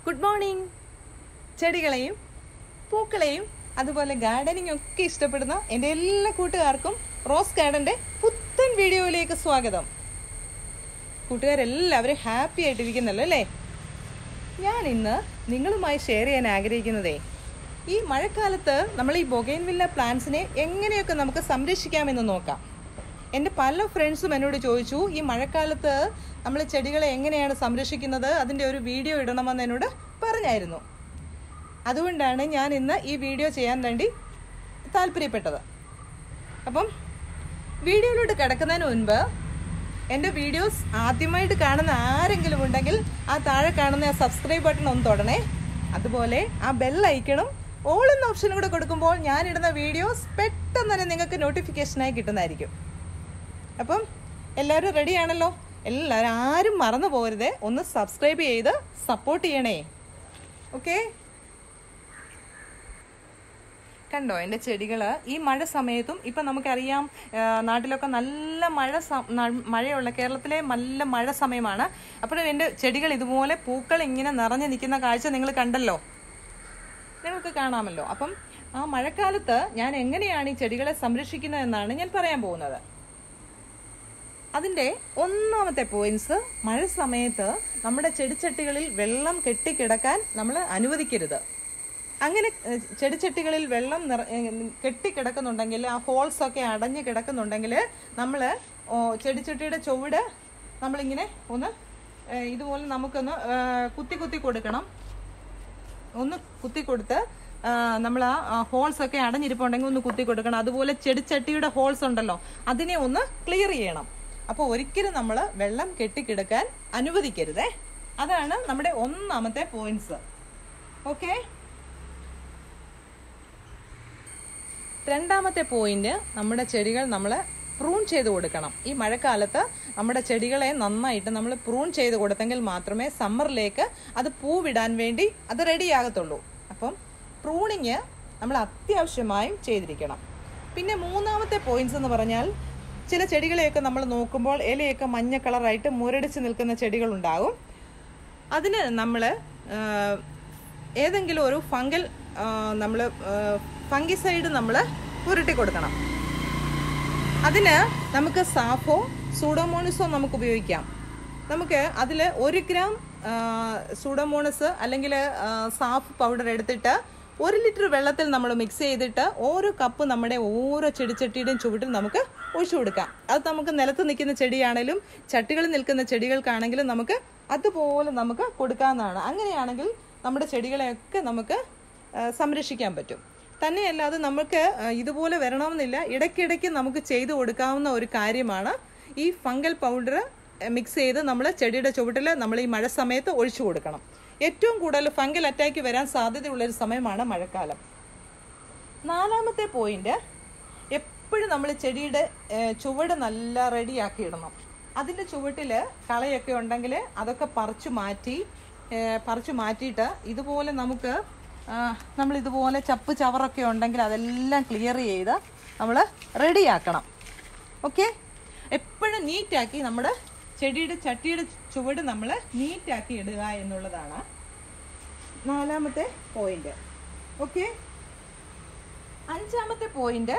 good morning ചെടികളെയും പൂക്കളെയും അതുപോലെ gardening ഒക്കെ ഇഷ്ടപ്പെടുന്ന എൻ്റെ എല്ലാ കൂട്ടുകാർക്കും റോസ് ഗാർഡന്റെ പുത്തൻ വീഡിയോയിലേക്ക് സ്വാഗതം കൂട്ടുകാരെല്ലാവരും ഹാപ്പി ആയിട്ടിരിക്കുന്നല്ലോ അല്ലേ ഞാൻ ഇന്ന് നിങ്ങളുമായി ഷെയർ ചെയ്യാൻ ആഗ്രഹിക്കുന്നതേ ഈ മഴക്കാലത്ത് നമ്മൾ ഈ ബൊഗൈൻവില്ല പ്ലാന്റ്സിനെ എങ്ങനെയൊക്കെ നമുക്ക് സംരക്ഷിക്കാമെന്ന് നോക്കാം എൻ്റെ പല ഫ്രണ്ട്സും എന്നോട് ചോദിച്ചു ഈ മഴക്കാലത്ത് നമ്മൾ ചെടികളെ എങ്ങനെയാണ് സംരക്ഷിക്കുന്നത് അതിൻ്റെ ഒരു വീഡിയോ ഇടണമെന്ന് എന്നോട് പറഞ്ഞായിരുന്നു അതുകൊണ്ടാണ് ഞാൻ ഇന്ന് ഈ വീഡിയോ ചെയ്യാൻ വേണ്ടി താല്പര്യപ്പെട്ടത് അപ്പം വീഡിയോയിലോട്ട് കിടക്കുന്നതിന് മുൻപ് എൻ്റെ വീഡിയോസ് ആദ്യമായിട്ട് കാണുന്ന ആരെങ്കിലും ഉണ്ടെങ്കിൽ ആ താഴെ കാണുന്ന ആ സബ്സ്ക്രൈബ് ബട്ടൺ ഒന്ന് തൊടണേ അതുപോലെ ആ ബെൽ ഐക്കണും ഓൾ എന്ന ഓപ്ഷനും കൂടെ കൊടുക്കുമ്പോൾ ഞാനിടുന്ന വീഡിയോസ് പെട്ടെന്ന് തന്നെ നിങ്ങൾക്ക് നോട്ടിഫിക്കേഷനായി കിട്ടുന്നതായിരിക്കും അപ്പം എല്ലാവരും റെഡി ആണല്ലോ എല്ലാവരും ആരും മറന്നു പോകരുത് ഒന്ന് സബ്സ്ക്രൈബ് ചെയ്ത് സപ്പോർട്ട് ചെയ്യണേ ഓക്കെ കണ്ടോ എൻ്റെ ചെടികൾ ഈ മഴ സമയത്തും ഇപ്പം നമുക്കറിയാം ആ, നാട്ടിലൊക്കെ നല്ല മഴ സ- ന- മഴയുള്ള കേരളത്തിലെ നല്ല മഴ സമയമാണ് അപ്പോൾ എൻ്റെ ചെടികൾ ഇതുപോലെ പൂക്കൾ ഇങ്ങനെ നിറഞ്ഞു നിൽക്കുന്ന കാഴ്ച നിങ്ങൾ കണ്ടല്ലോ നിങ്ങൾക്ക് കാണാമല്ലോ അപ്പം ആ മഴക്കാലത്ത് ഞാൻ എങ്ങനെയാണ് ഈ ചെടികളെ സംരക്ഷിക്കുന്നത് എന്നാണ് ഞാൻ പറയാൻ പോകുന്നത് അതിൻ്റെ ഒന്നാമത്തെ പോയിന്റ്സ് മഴ സമയത്ത് നമ്മുടെ ചെടിച്ചട്ടികളിൽ വെള്ളം കെട്ടിക്കിടക്കാൻ നമ്മൾ അനുവദിക്കരുത് അങ്ങനെ ഏഹ്, ചെടിച്ചട്ടികളിൽ വെള്ളം നിറ ഏഹ്, കെട്ടിക്കിടക്കുന്നുണ്ടെങ്കിൽ ആ ഹോൾസ് ഒക്കെ അടഞ്ഞു കിടക്കുന്നുണ്ടെങ്കിൽ നമ്മൾ ചെടിച്ചട്ടിയുടെ ചുവട് നമ്മളിങ്ങനെ ഒന്ന് ഏഹ്, ഇതുപോലെ നമുക്കൊന്ന് ഏഹ്, കുത്തി കുത്തി കൊടുക്കണം ഒന്ന് കുത്തി കൊടുത്ത് നമ്മൾ ആ ഹോൾസ് ഒക്കെ അടഞ്ഞിരിപ്പുണ്ടെങ്കിൽ ഒന്ന് കുത്തി കൊടുക്കണം അതുപോലെ ചെടിച്ചട്ടിയുടെ ഹോൾസ് ഉണ്ടല്ലോ അതിനെ ഒന്ന് ക്ലിയർ ചെയ്യണം അപ്പോൾ ഒരിക്കലും നമ്മൾ വെള്ളം കെട്ടിക്കിടക്കാൻ അനുവദിക്കരുതേ അതാണ് നമ്മുടെ ഒന്നാമത്തെ പോയിന്റ്സ് ഓക്കെ രണ്ടാമത്തെ പോയിന്റ് നമ്മുടെ ചെടികൾ നമ്മൾ പ്രൂൺ ചെയ്ത് കൊടുക്കണം ഈ മഴക്കാലത്ത് നമ്മുടെ ചെടികളെ നന്നായിട്ട് നമ്മൾ പ്രൂൺ ചെയ്ത് കൊടുത്തെങ്കിൽ മാത്രമേ സമ്മറിലേക്ക് അത് പൂവിടാൻ വേണ്ടി അത് റെഡിയാകത്തുള്ളൂ അപ്പം പ്രൂണിങ് നമ്മൾ അത്യാവശ്യമായും ചെയ്തിരിക്കണം പിന്നെ മൂന്നാമത്തെ പോയിന്റ്സ് എന്ന് പറഞ്ഞാൽ ചില ചെടികളെയൊക്കെ നമ്മൾ നോക്കുമ്പോൾ ഇലയൊക്കെ മഞ്ഞ കളറായിട്ട് മുരടിച്ച് നിൽക്കുന്ന ചെടികളുണ്ടാകും അതിന് നമ്മൾ ഏതെങ്കിലും ഒരു ഫംഗൽ നമ്മൾ ഫംഗിസൈഡ് നമ്മൾ പുരട്ടി കൊടുക്കണം അതിന് നമുക്ക് സാഫോ സൂഡോമോണിസോ നമുക്ക് ഉപയോഗിക്കാം നമുക്ക് അതിൽ ഒരു ഗ്രാം സൂഡോമോണസ് അല്ലെങ്കിൽ സാഫ് പൗഡർ എടുത്തിട്ട് ഒരു ലിറ്റർ വെള്ളത്തിൽ നമ്മൾ മിക്സ് ചെയ്തിട്ട് ഓരോ കപ്പ് നമ്മുടെ ഓരോ ചെടിച്ചട്ടിയുടെയും ചുവട്ടിൽ നമുക്ക് ഒഴിച്ചു കൊടുക്കാം അത് നമുക്ക് നിലത്ത് നിൽക്കുന്ന ചെടിയാണെങ്കിലും ചട്ടികളിൽ നിൽക്കുന്ന ചെടികൾക്കാണെങ്കിലും നമുക്ക് അതുപോലെ നമുക്ക് കൊടുക്കാവുന്നതാണ് അങ്ങനെയാണെങ്കിൽ നമ്മുടെ ചെടികളെയൊക്കെ നമുക്ക് ആ, സംരക്ഷിക്കാൻ പറ്റും തന്നെയല്ല അത് നമുക്ക് ആ, ഇതുപോലെ വരണമെന്നില്ല ഇടയ്ക്കിടയ്ക്ക് നമുക്ക് ചെയ്തു കൊടുക്കാവുന്ന ഒരു കാര്യമാണ് ഈ ഫംഗൽ പൗഡർ മിക്സ് ചെയ്ത് നമ്മൾ ചെടിയുടെ ചുവട്ടിൽ നമ്മൾ ഈ മഴ സമയത്ത് ഒഴിച്ചു കൊടുക്കണം ഏറ്റവും കൂടുതൽ ഫംഗൽ അറ്റാക്ക് വരാൻ സാധ്യതയുള്ള ഒരു സമയമാണ് മഴക്കാലം നാലാമത്തെ പോയിന്റ് എപ്പോഴും നമ്മൾ ചെടിയുടെ ഏഹ്, ചുവട് നല്ല റെഡിയാക്കി ഇടണം അതിൻ്റെ ചുവട്ടിൽ കളയൊക്കെ ഉണ്ടെങ്കിൽ അതൊക്കെ പറിച്ചു മാറ്റി ഏഹ്, പറിച്ചു മാറ്റിയിട്ട് ഇതുപോലെ നമുക്ക് നമ്മൾ ഇതുപോലെ ചപ്പ് ചവറൊക്കെ ഉണ്ടെങ്കിൽ അതെല്ലാം ക്ലിയർ ചെയ്ത് നമ്മൾ റെഡിയാക്കണം ഓക്കെ എപ്പോഴും നീറ്റാക്കി നമ്മുടെ ചെടിയുടെ ചട്ടിയുടെ ചുവട് നമ്മൾ നീറ്റാക്കി ഇടുക എന്നുള്ളതാണ് നാലാമത്തെ പോയിന്റ് ഓക്കെ അഞ്ചാമത്തെ പോയിന്റ്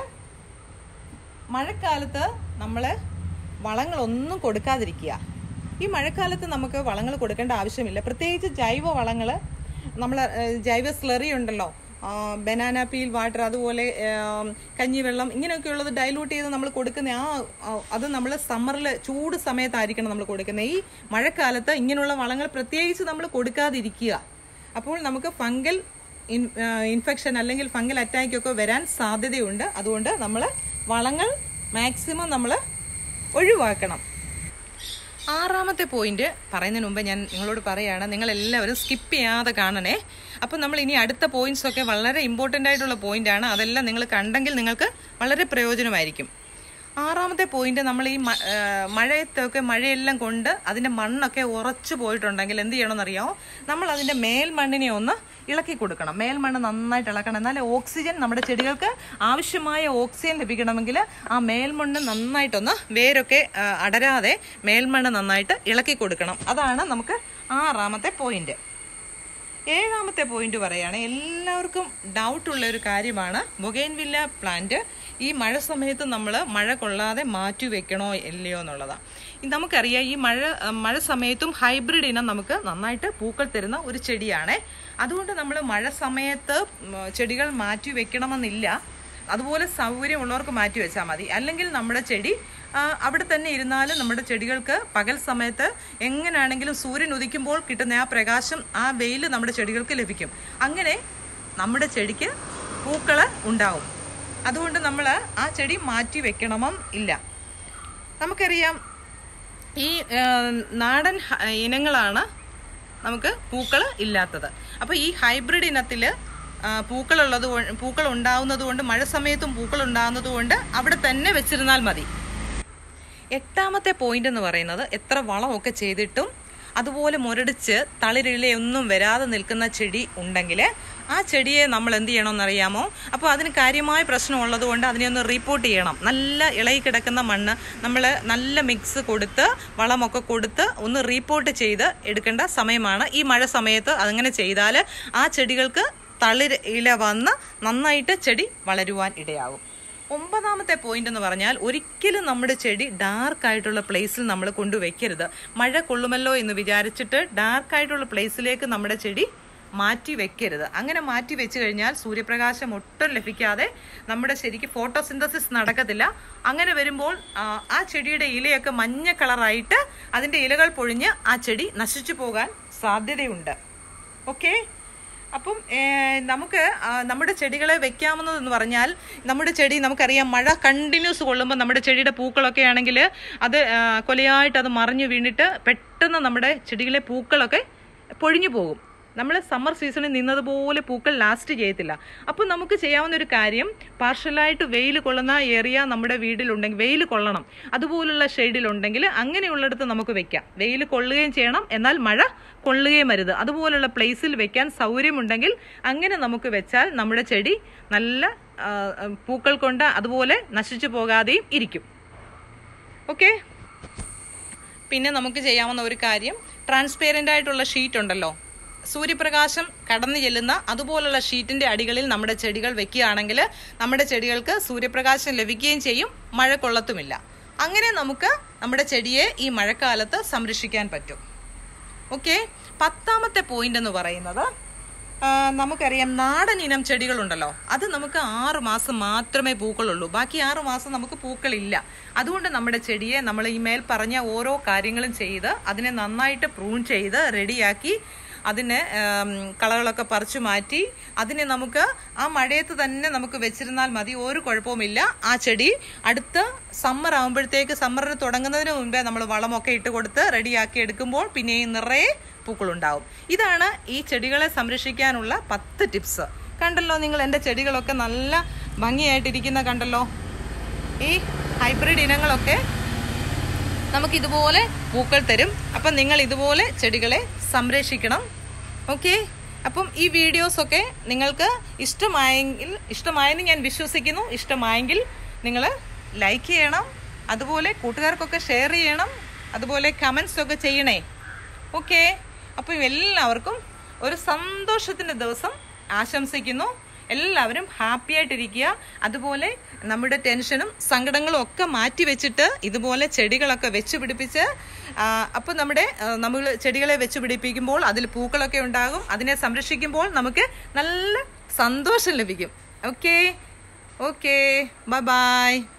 മഴക്കാലത്ത് നമ്മൾ വളങ്ങളൊന്നും കൊടുക്കാതിരിക്കുക ഈ മഴക്കാലത്ത് നമുക്ക് വളങ്ങൾ കൊടുക്കേണ്ട ആവശ്യമില്ല പ്രത്യേകിച്ച് ജൈവ വളങ്ങൾ നമ്മൾ ജൈവ സ്ലറി ഉണ്ടല്ലോ ബനാന പീൽ വാട്ടർ അതുപോലെ ആം, കഞ്ഞിവെള്ളം ഇങ്ങനെയൊക്കെയുള്ളത് ഡൈലൂട്ട് ചെയ്ത് നമ്മൾ കൊടുക്കുന്ന ആ ആ, അത് നമ്മൾ സമ്മറിൽ ചൂട് സമയത്തായിരിക്കണം നമ്മൾ കൊടുക്കുന്നത് ഈ മഴക്കാലത്ത് ഇങ്ങനെയുള്ള വളങ്ങൾ പ്രത്യേകിച്ച് നമ്മൾ കൊടുക്കാതിരിക്കുക അപ്പോൾ നമുക്ക് ഫംഗൽ ഇൻഫെക്ഷൻ അല്ലെങ്കിൽ ഫംഗൽ അറ്റാക്ക് ഒക്കെ വരാൻ സാധ്യതയുണ്ട് അതുകൊണ്ട് നമ്മൾ വളങ്ങൾ മാക്സിമം നമ്മൾ ഒഴിവാക്കണം ആറാമത്തെ പോയിന്റ് പറയുന്നതിന് മുമ്പ് ഞാൻ നിങ്ങളോട് പറയുകയാണ് നിങ്ങൾ എല്ലാവരും സ്കിപ്പ് ചെയ്യാതെ കാണണേ അപ്പം നമ്മൾ ഇനി അടുത്ത പോയിന്റ്സ് ഒക്കെ വളരെ ഇമ്പോർട്ടൻ്റ് ആയിട്ടുള്ള പോയിന്റ് ആണ് അതെല്ലാം നിങ്ങൾ കണ്ടെങ്കിൽ നിങ്ങൾക്ക് വളരെ പ്രയോജനമായിരിക്കും ആറാമത്തെ പോയിന്റ് നമ്മൾ ഈ മ- ആ, മഴയത്തൊക്കെ മഴയെല്ലാം കൊണ്ട് അതിന്റെ മണ്ണൊക്കെ ഉറച്ചു പോയിട്ടുണ്ടെങ്കിൽ എന്ത് ചെയ്യണമെന്നറിയാമോ നമ്മൾ അതിന്റെ മേൽമണ്ണിനെ ഒന്ന് ഇളക്കി കൊടുക്കണം മേൽമണ്ണ് നന്നായിട്ട് ഇളക്കണം എന്നാലേ ഓക്സിജൻ നമ്മുടെ ചെടികൾക്ക് ആവശ്യമായ ഓക്സിജൻ ലഭിക്കണമെങ്കിൽ ആ മേൽമണ്ണ് നന്നായിട്ടൊന്ന് വേരൊക്കെ ആ, അടരാതെ മേൽമണ്ണ് നന്നായിട്ട് ഇളക്കി കൊടുക്കണം അതാണ് നമുക്ക് ആറാമത്തെ പോയിന്റ് ഏഴാമത്തെ പോയിന്റ് പറയാണ് എല്ലാവർക്കും ഡൗട്ട് ഉള്ള ഒരു കാര്യമാണ് ബൊഗൈൻവില്ല പ്ലാന്റ് ഈ മഴ സമയത്ത് നമ്മൾ മഴ കൊള്ളാതെ മാറ്റി വെക്കണോ ഇല്ലയോ എന്നുള്ളതാണ് ഈ നമുക്കറിയാം ഈ മഴ മഴ സമയത്തും ഹൈബ്രിഡ് ഇനം നമുക്ക് നന്നായിട്ട് പൂക്കൾ തരുന്ന ഒരു ചെടിയാണ് അതുകൊണ്ട് നമ്മൾ മഴ സമയത്ത് ഉം, ചെടികൾ മാറ്റി വെക്കണമെന്നില്ല അതുപോലെ സൗകര്യമുള്ളവർക്ക് മാറ്റി വെച്ചാൽ മതി അല്ലെങ്കിൽ നമ്മുടെ ചെടി ആ, അവിടെ തന്നെ ഇരുന്നാലും നമ്മുടെ ചെടികൾക്ക് പകൽ സമയത്ത് എങ്ങനെയാണെങ്കിലും സൂര്യൻ ഉദിക്കുമ്പോൾ കിട്ടുന്ന ആ പ്രകാശം ആ വെയിൽ നമ്മുടെ ചെടികൾക്ക് ലഭിക്കും അങ്ങനെ നമ്മുടെ ചെടിക്ക് പൂക്കൾ ഉണ്ടാവും അതുകൊണ്ട് നമ്മൾ ആ ചെടി മാറ്റി വെക്കണമെന്നും ഇല്ല നമുക്കറിയാം ഈ ആ, നാടൻ ഹ- ഇനങ്ങളാണ് നമുക്ക് പൂക്കൾ ഇല്ലാത്തത് അപ്പോൾ ഈ ഹൈബ്രിഡ് ഇനത്തിൽ പൂക്കളുള്ളത് കൊ- പൂക്കൾ ഉണ്ടാവുന്നത് കൊണ്ട് മഴ സമയത്തും പൂക്കൾ ഉണ്ടാവുന്നത് കൊണ്ട് അവിടെ തന്നെ വെച്ചിരുന്നാൽ മതി എട്ടാമത്തെ പോയിന്റ് എന്ന് പറയുന്നത് എത്ര വളമൊക്കെ ചെയ്തിട്ടും അതുപോലെ മുരടിച്ച് തളിരിലയൊന്നും വരാതെ നിൽക്കുന്ന ചെടി ഉണ്ടെങ്കിൽ ആ ചെടിയെ നമ്മൾ എന്ത് ചെയ്യണമെന്ന് അറിയാമോ അപ്പോൾ അതിന് കാര്യമായ പ്രശ്നമുള്ളത് കൊണ്ട് അതിനെ ഒന്ന് റിപ്പോർട്ട് ചെയ്യണം നല്ല ഇളകി കിടക്കുന്ന മണ്ണ് നമ്മൾ നല്ല മിക്സ് കൊടുത്ത് വളമൊക്കെ കൊടുത്ത് ഒന്ന് റിപ്പോർട്ട് ചെയ്ത് എടുക്കേണ്ട സമയമാണ് ഈ മഴ സമയത്ത് അങ്ങനെ ചെയ്താൽ ആ ചെടികൾക്ക് തളിര് ഇല വന്ന് നന്നായിട്ട് ചെടി വളരുവാൻ ഇടയാകും ഒമ്പതാമത്തെ പോയിന്റ് എന്ന് പറഞ്ഞാൽ ഒരിക്കലും നമ്മുടെ ചെടി ഡാർക്ക് ആയിട്ടുള്ള പ്ലേസിൽ നമ്മൾ കൊണ്ടുവയ്ക്കരുത് മഴ കൊള്ളുമല്ലോ എന്ന് വിചാരിച്ചിട്ട് ഡാർക്ക് ആയിട്ടുള്ള പ്ലേസിലേക്ക് നമ്മുടെ ചെടി മാറ്റി വെക്കരുത് അങ്ങനെ മാറ്റി വെച്ച് കഴിഞ്ഞാൽ സൂര്യപ്രകാശം ഒട്ടും ലഭിക്കാതെ നമ്മുടെ ശരിക്ക് ഫോട്ടോസിന്തസിസ് നടക്കത്തില്ല അങ്ങനെ വരുമ്പോൾ ആ, ആ ചെടിയുടെ ഇലയൊക്കെ മഞ്ഞ കളറായിട്ട് അതിന്റെ ഇലകൾ പൊഴിഞ്ഞ് ആ ചെടി നശിച്ചു പോകാൻ സാധ്യതയുണ്ട് ഓക്കെ അപ്പം ഏഹ്, നമുക്ക് ആ, നമ്മുടെ ചെടികളെ വെക്കാവുന്നതെന്ന് പറഞ്ഞാൽ നമ്മുടെ ചെടി നമുക്കറിയാം മഴ കണ്ടിന്യൂസ് കൊള്ളുമ്പോൾ നമ്മുടെ ചെടിയുടെ പൂക്കളൊക്കെ ആണെങ്കിൽ അത് ആ, കൊലയായിട്ട് അത് മറിഞ്ഞു വീണിട്ട് പെട്ടെന്ന് നമ്മുടെ ചെടികളിലെ പൂക്കളൊക്കെ പൊഴിഞ്ഞു പോകും നമ്മൾ സമ്മർ സീസണിൽ നിന്നതുപോലെ പൂക്കൾ ലാസ്റ്റ് ചെയ്യത്തില്ല അപ്പോൾ നമുക്ക് ചെയ്യാവുന്ന ഒരു കാര്യം പാർഷ്യലായിട്ട് വെയിൽ കൊള്ളുന്ന ഏരിയ നമ്മുടെ വീട്ടിലുണ്ടെങ്കിൽ വെയിൽ കൊള്ളണം അതുപോലുള്ള ഷെയ്ഡിലുണ്ടെങ്കിൽ അങ്ങനെയുള്ളിടത്ത് നമുക്ക് വെക്കാം വെയിൽ കൊള്ളുകയും ചെയ്യണം എന്നാൽ മഴ കൊള്ളുകയും അരുത് അതുപോലുള്ള പ്ലേസിൽ വെക്കാൻ സൗകര്യമുണ്ടെങ്കിൽ അങ്ങനെ നമുക്ക് വെച്ചാൽ നമ്മുടെ ചെടി നല്ല ആ, പൂക്കൾ കൊണ്ട് അതുപോലെ നശിച്ചു പോകാതെയും ഇരിക്കും ഓക്കെ പിന്നെ നമുക്ക് ചെയ്യാവുന്ന ഒരു കാര്യം ട്രാൻസ്പെയറൻ്റ് ആയിട്ടുള്ള ഷീറ്റ് ഉണ്ടല്ലോ സൂര്യപ്രകാശം കടന്നു ചെല്ലുന്ന അതുപോലുള്ള ഷീറ്റിന്റെ അടികളിൽ നമ്മുടെ ചെടികൾ വെക്കുകയാണെങ്കിൽ നമ്മുടെ ചെടികൾക്ക് സൂര്യപ്രകാശം ലഭിക്കുകയും ചെയ്യും മഴ കൊള്ളത്തുമില്ല അങ്ങനെ നമുക്ക് നമ്മുടെ ചെടിയെ ഈ മഴക്കാലത്ത് സംരക്ഷിക്കാൻ പറ്റും ഓക്കെ പത്താമത്തെ പോയിന്റ് എന്ന് പറയുന്നത് ആ, നമുക്കറിയാം നാടൻ ഇനം ചെടികളുണ്ടല്ലോ അത് നമുക്ക് ആറ് മാസം മാത്രമേ പൂക്കളുള്ളൂ ബാക്കി ആറ് മാസം നമുക്ക് പൂക്കളില്ല അതുകൊണ്ട് നമ്മുടെ ചെടിയെ നമ്മൾ ഈ മേൽ പറഞ്ഞ ഓരോ കാര്യങ്ങളും ചെയ്ത് അതിനെ നന്നായിട്ട് പ്രൂൺ ചെയ്ത് റെഡിയാക്കി അതിന് ആം, കളകളൊക്കെ പറിച്ചു മാറ്റി അതിനെ നമുക്ക് ആ മഴയത്ത് തന്നെ നമുക്ക് വെച്ചിരുന്നാൽ മതി ഒരു കുഴപ്പവുമില്ല ആ ചെടി അടുത്ത സമ്മർ ആകുമ്പോഴത്തേക്ക് സമ്മറിന് തുടങ്ങുന്നതിന് മുമ്പേ നമ്മൾ വളമൊക്കെ ഇട്ട് കൊടുത്ത് റെഡിയാക്കി എടുക്കുമ്പോൾ പിന്നെയും നിറയെ പൂക്കളുണ്ടാവും ഇതാണ് ഈ ചെടികളെ സംരക്ഷിക്കാനുള്ള പത്ത് ടിപ്സ് കണ്ടല്ലോ നിങ്ങൾ എൻ്റെ ചെടികളൊക്കെ നല്ല ഭംഗിയായിട്ടിരിക്കുന്ന കണ്ടല്ലോ ഈ ഹൈബ്രിഡ് ഇനങ്ങളൊക്കെ നമുക്ക് ഇതുപോലെ പൂക്കൾ തരും അപ്പം നിങ്ങൾ ഇതുപോലെ ചെടികളെ സംരക്ഷിക്കണം ഓക്കെ അപ്പം ഈ വീഡിയോസ് ഒക്കെ നിങ്ങൾക്ക് ഇഷ്ടമായെങ്കിൽ ഇഷ്ടമായെന്ന് ഞാൻ വിശ്വസിക്കുന്നു ഇഷ്ടമായെങ്കിൽ നിങ്ങൾ ലൈക്ക് ചെയ്യണം അതുപോലെ കൂട്ടുകാർക്കൊക്കെ ഷെയർ ചെയ്യണം അതുപോലെ കമൻസ് ഒക്കെ ചെയ്യണേ ഓക്കെ അപ്പം എല്ലാവർക്കും ഒരു സന്തോഷത്തിൻ്റെ ദിവസം ആശംസിക്കുന്നു എല്ലാവരും ഹാപ്പി ആയിട്ടിരിക്കുക അതുപോലെ നമ്മുടെ ടെൻഷനും സങ്കടങ്ങളും ഒക്കെ മാറ്റി വെച്ചിട്ട് ഇതുപോലെ ചെടികളൊക്കെ വെച്ച് പിടിപ്പിച്ച് അപ്പോൾ നമ്മുടെ നമ്മൾ ചെടികളെ വെച്ച് പിടിപ്പിക്കുമ്പോൾ അതിൽ പൂക്കളൊക്കെ ഉണ്ടാകും അതിനെ സംരക്ഷിക്കുമ്പോൾ നമുക്ക് നല്ല സന്തോഷം ലഭിക്കും ഓക്കെ ഓക്കെ ബൈ ബൈ